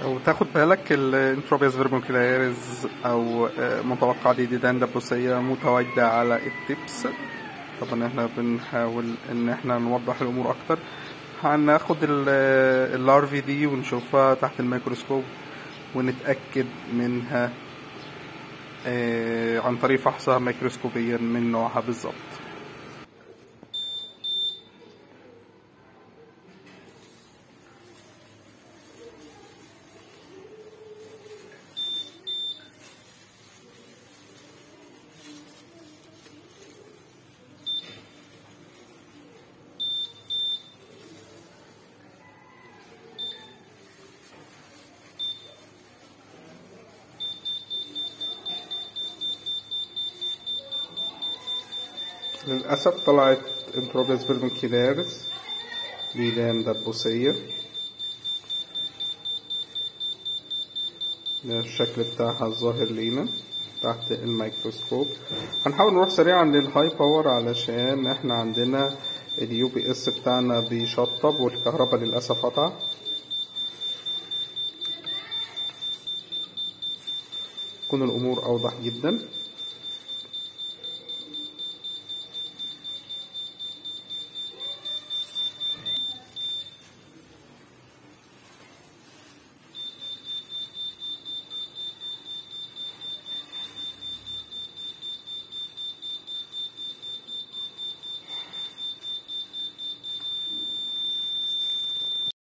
لو تاخد بالك الانتروبيس فيرموكلاريز او آه، متوقع دي ديدان دبوسية متواجدة على التبس طبعا احنا بنحاول ان احنا نوضح الامور اكتر هناخد ال- اللارفي دي ونشوفها تحت الميكروسكوب ونتأكد منها آه، عن طريق فحصها ميكروسكوبيا من نوعها بالظبط للأسف طلعت انتروبيس فيرموكيلاريس ديدان دبوسية ده الشكل بتاعها الظاهر لينا تحت الميكروسكوب هنحاول نروح سريعا للهاي باور علشان احنا عندنا اليو بي اس بتاعنا بيشطب والكهرباء للأسف قطع تكون الأمور أوضح جدا